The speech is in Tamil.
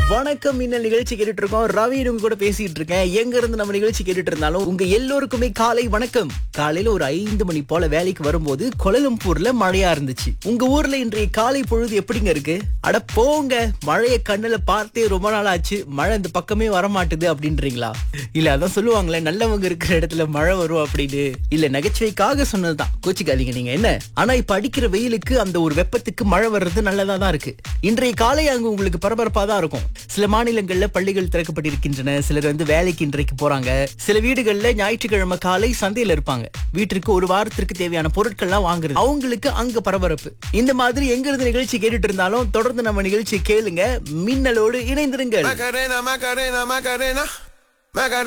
வணக்கம் இன்னல் நிகழ்ச்சி கேட்டுட்டு இருக்கோம் ரவி உங்க கூட பேசிட்டு இருக்கேன் எங்க இருந்து நம்ம நிகழ்ச்சி கேட்டுட்டு இருந்தாலும் உங்க எல்லோருக்குமே காலை வணக்கம் காலையில ஒரு ஐந்து மணி போல வேலைக்கு வரும்போது கோலலம்பூர்ல மழையா இருந்துச்சு உங்க ஊர்ல இன்றைய காலை பொழுது எப்படிங்க இருக்கு அட போங்க மழைய கண்ணுல பார்த்தே ரொம்ப நாள் ஆச்சு மழை இந்த பக்கமே வர மாட்டுது அப்படின்றீங்களா இல்ல அதான் சொல்லுவாங்களே நல்லவங்க இருக்கிற இடத்துல மழை வரும் அப்படின்னு இல்ல நகைச்சுவைக்காக சொன்னதுதான் கோச்சிக்காதீங்க நீங்க என்ன ஆனா இப்ப அடிக்கிற வெயிலுக்கு அந்த ஒரு வெப்பத்துக்கு மழை வர்றது நல்லதா தான் இருக்கு இன்றைய காலை அங்க உங்களுக்கு பரபரப்பா தான் இருக்கும் சில மாநிலங்கள்ல பள்ளிகள் திறக்கப்பட்டிருக்கின்றன சிலர் வந்து வேலைக்கு இன்றைக்கு போறாங்க சில வீடுகள்ல ஞாயிற்றுக்கிழமை காலை சந்தையில இருப்பாங்க வீட்டிற்கு ஒரு வாரத்திற்கு தேவையான பொருட்கள்லாம் வாங்குறது அவங்களுக்கு அங்க பரபரப்பு இந்த மாதிரி எங்க இருந்து நிகழ்ச்சி கேட்டுட்டு இருந்தாலும் தொடர்ந்து நம்ம நிகழ்ச்சி கேளுங்க மின்னலோடு இணைந்திருங்கள் Macarena, Macarena, Macarena. Macarena.